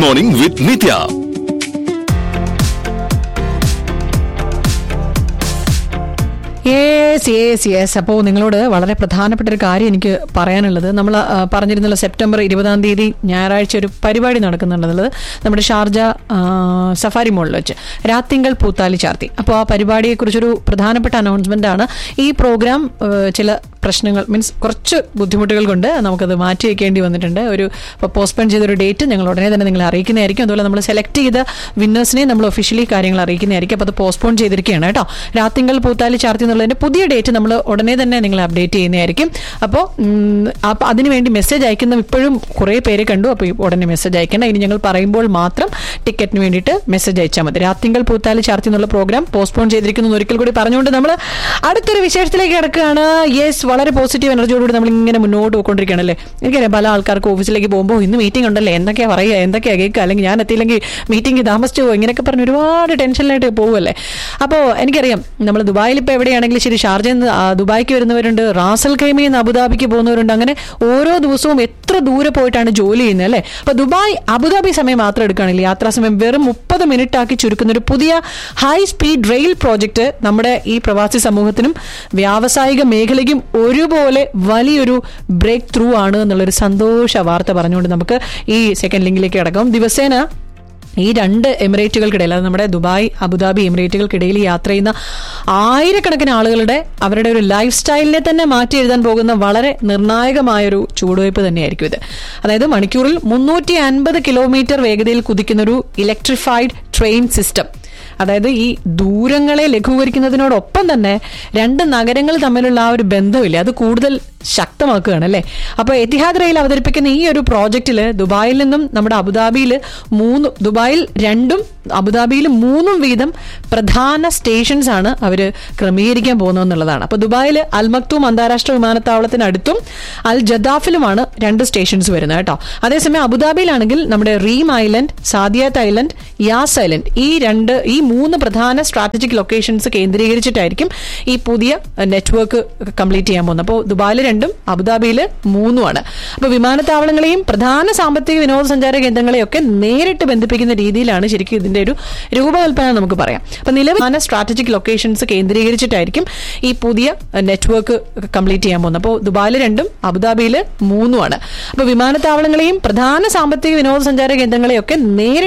morning with Nithya yes yes yes അപ്പോൾ നിങ്ങളോട് വളരെ പ്രധാനപ്പെട്ട ഒരു കാര്യം എനിക്ക് പറയാനുള്ളത് നമ്മൾ ആ, പറഞ്ഞിരുന്നല്ലോ സെപ്റ്റംബർ ഇരുപതാം തീയതി ഞായറാഴ്ച ഒരു പരിപാടി നടക്കുന്നുണ്ടെന്നുള്ളത് നമ്മുടെ ഷാർജ ആ, സഫാരി മോളിൽ വെച്ച് രാത്തിങ്കൾ പൂത്താലി ചാർത്തി അപ്പോൾ ആ പരിപാടിയെക്കുറിച്ചൊരു പ്രധാനപ്പെട്ട അനൗൺസ്മെന്റ് ആണ് ഈ പ്രോഗ്രാം ആ, ചില പ്രശ്നങ്ങൾ മീൻസ് കുറച്ച് ബുദ്ധിമുട്ടുകൾ കൊണ്ട് നമുക്കത് മാറ്റി വെക്കേണ്ടി വന്നിട്ടുണ്ട് ഒരു പോസ്റ്റ്പോൺ ചെയ്തൊരു ഡേറ്റ് ഞങ്ങൾ ഉടനെ തന്നെ നിങ്ങളെ അറിയിക്കുന്നതായിരിക്കും അതുപോലെ നമ്മൾ സെലക്ട് ചെയ്ത വിന്നേഴ്സിനെ നമ്മൾ ഒഫീഷ്യലി കാര്യങ്ങൾ അറിയിക്കുന്നതായിരിക്കും അപ്പോൾ അത് പോസ്റ്റ്പോൺ ചെയ്തിരിക്കുകയാണ് കേട്ടോ രാത്തിങ്കൾ പൂത്താലി ചാർത്തി എന്നുള്ളതിന്റെ പുതിയ ഡേറ്റ് നമ്മൾ ഉടനെ തന്നെ നിങ്ങളെ അപ്ഡേറ്റ് ചെയ്യുന്നതായിരിക്കും അപ്പോൾ അപ്പോൾ അതിനുവേണ്ടി മെസ്സേജ് അയക്കുന്ന ഇപ്പോഴും കുറേ പേര് കണ്ടു അപ്പോൾ ഉടനെ മെസ്സേജ് അയക്കേണ്ട ഇനി ഞങ്ങൾ പറയുമ്പോൾ മാത്രം ടിക്കറ്റിന് വേണ്ടിയിട്ട് മെസ്സേജ് അയച്ചാൽ മതി രാത്തിങ്കൾ പൂത്താലി ചാർത്തി എന്നുള്ള പ്രോഗ്രാം പോസ്റ്റ്പോൺ ചെയ്തിരിക്കുന്നു എന്ന് ഒരിക്കൽ കൂടി പറഞ്ഞുകൊണ്ട് നമ്മൾ അടുത്തൊരു വിശേഷത്തിലേക്ക് കിടക്കുകയാണ് യെസ് വളരെ പോസിറ്റീവ് എനർജിയോടുകൂടി നമ്മൾ ഇങ്ങനെ മുന്നോട്ട് പോയിക്കൊണ്ടിരിക്കുകയാണ് അല്ലേ എനിക്കറിയാം പല ആൾക്കാർക്ക് ഓഫീസിലേക്ക് പോകുമ്പോൾ ഇന്ന് മീറ്റിംഗ് ഉണ്ടല്ലേ എന്തൊക്കെയാ പറയുക എന്തൊക്കെയാ കേൾക്കുക അല്ലെങ്കിൽ ഞാൻ എത്തിയില്ലെങ്കിൽ മീറ്റിംഗ് താമസിച്ചു പോകും ഇങ്ങനെയൊക്കെ പറഞ്ഞ് ഒരുപാട് ടെൻഷനിലായിട്ട് പോകുമല്ലേ അപ്പോൾ എനിക്കറിയാം നമ്മൾ ദുബായിൽ ഇപ്പോൾ എവിടെയാണെങ്കിലും ശരി ഷാർജയിൽ നിന്ന് ആ, ദുബായിക്ക് വരുന്നവരുണ്ട് റാസൽ ഖൈമയിൽ നിന്ന് അബുദാബിക്ക് പോകുന്നവരുണ്ട് അങ്ങനെ ഓരോ ദിവസവും എത്ര ദൂരെ പോയിട്ടാണ് ജോലി ചെയ്യുന്നത് അല്ലേ അപ്പോൾ ദുബായ് അബുദാബി സമയം മാത്രം എടുക്കുകയാണെങ്കിൽ യാത്രാ സമയം വെറും മുപ്പത് മിനിറ്റ് ആക്കി ചുരുക്കുന്ന ഒരു പുതിയ ഹൈ സ്പീഡ് റെയിൽ പ്രോജക്റ്റ് നമ്മുടെ ഈ പ്രവാസി സമൂഹത്തിനും വ്യാവസായിക മേഖലയ്ക്കും ഒരുപോലെ വലിയൊരു ബ്രേക്ക് ത്രൂ ആണ് എന്നുള്ളൊരു സന്തോഷ വാർത്ത പറഞ്ഞുകൊണ്ട് നമുക്ക് ഈ സെക്കൻഡ് ലിങ്കിലേക്ക് കിടക്കാം ദിവസേന ഈ രണ്ട് എമിറേറ്റുകൾക്കിടയിൽ അത് നമ്മുടെ ദുബായ് അബുദാബി എമിറേറ്റുകൾക്കിടയിൽ യാത്ര ചെയ്യുന്ന ആയിരക്കണക്കിന് ആളുകളുടെ അവരുടെ ഒരു ലൈഫ് സ്റ്റൈലിനെ തന്നെ മാറ്റി എഴുതാൻ പോകുന്ന വളരെ നിർണായകമായൊരു ചുവടുവയ്പ് തന്നെയായിരിക്കും ഇത് അതായത് മണിക്കൂറിൽ മുന്നൂറ്റി അൻപത് കിലോമീറ്റർ വേഗതയിൽ കുതിക്കുന്ന ഒരു ഇലക്ട്രിഫൈഡ് ട്രെയിൻ സിസ്റ്റം അതായത് ഈ ദൂരങ്ങളെ ലഘൂകരിക്കുന്നതിനോടൊപ്പം തന്നെ രണ്ട് നഗരങ്ങൾ തമ്മിലുള്ള ആ ഒരു ബന്ധമില്ലേ അത് കൂടുതൽ ശക്തമാക്കുകയാണ് അല്ലേ അപ്പോൾ എത്തിഹാദ് റെയിൽ അവതരിപ്പിക്കുന്ന ഈ ഒരു പ്രോജക്റ്റിൽ ദുബായിൽ നിന്നും നമ്മുടെ അബുദാബിയിൽ മൂന്ന് ദുബായിൽ രണ്ടും അബുദാബിയിൽ മൂന്നും വീതം പ്രധാന സ്റ്റേഷൻസ് ആണ് അവർ ക്രമീകരിക്കാൻ പോകുന്നതെന്നുള്ളതാണ് അപ്പോൾ ദുബായിൽ അൽ മക്തൂം അന്താരാഷ്ട്ര വിമാനത്താവളത്തിനടുത്തും അൽ ജദാഫിലുമാണ് രണ്ട് സ്റ്റേഷൻസ് വരുന്നത് കേട്ടോ അതേസമയം അബുദാബിയിലാണെങ്കിൽ നമ്മുടെ Reem island Saadiyat island Yas island ഈ രണ്ട് ഈ മൂന്ന് പ്രധാന സ്ട്രാറ്റജിക് ലൊക്കേഷൻസ് കേന്ദ്രീകരിച്ചിട്ടായിരിക്കും ഈ പുതിയ നെറ്റ്വർക്ക് കംപ്ലീറ്റ് ചെയ്യാൻ പോകുന്നത് അപ്പോൾ ദുബായിൽ രണ്ടും അബുദാബിയിൽ മൂന്നുമാണ് അപ്പോൾ വിമാനത്താവളങ്ങളെയും പ്രധാന സാമ്പത്തിക വിനോദസഞ്ചാര കേന്ദ്രങ്ങളെയും ഒക്കെ നേരിട്ട് ബന്ധിപ്പിക്കുന്ന രീതിയിലാണ് ശരിക്കും ഇതിന്റെ ഒരു രൂപകൽപ്പന എന്ന് നമുക്ക് പറയാം അപ്പോൾ നിലവിൽ സ്ട്രാറ്റജിക് ലൊക്കേഷൻസ് കേന്ദ്രീകരിച്ചിട്ടായിരിക്കും ഈ പുതിയ നെറ്റ്വർക്ക് കംപ്ലീറ്റ് ചെയ്യാൻ പോകുന്നത് അപ്പോൾ ദുബായിൽ രണ്ടും അബുദാബിയിൽ മൂന്നുമാണ് അപ്പോൾ വിമാനത്താവളങ്ങളെയും പ്രധാന സാമ്പത്തിക വിനോദസഞ്ചാര കേന്ദ്രങ്ങളെയും ഒക്കെ നേരിട്ട്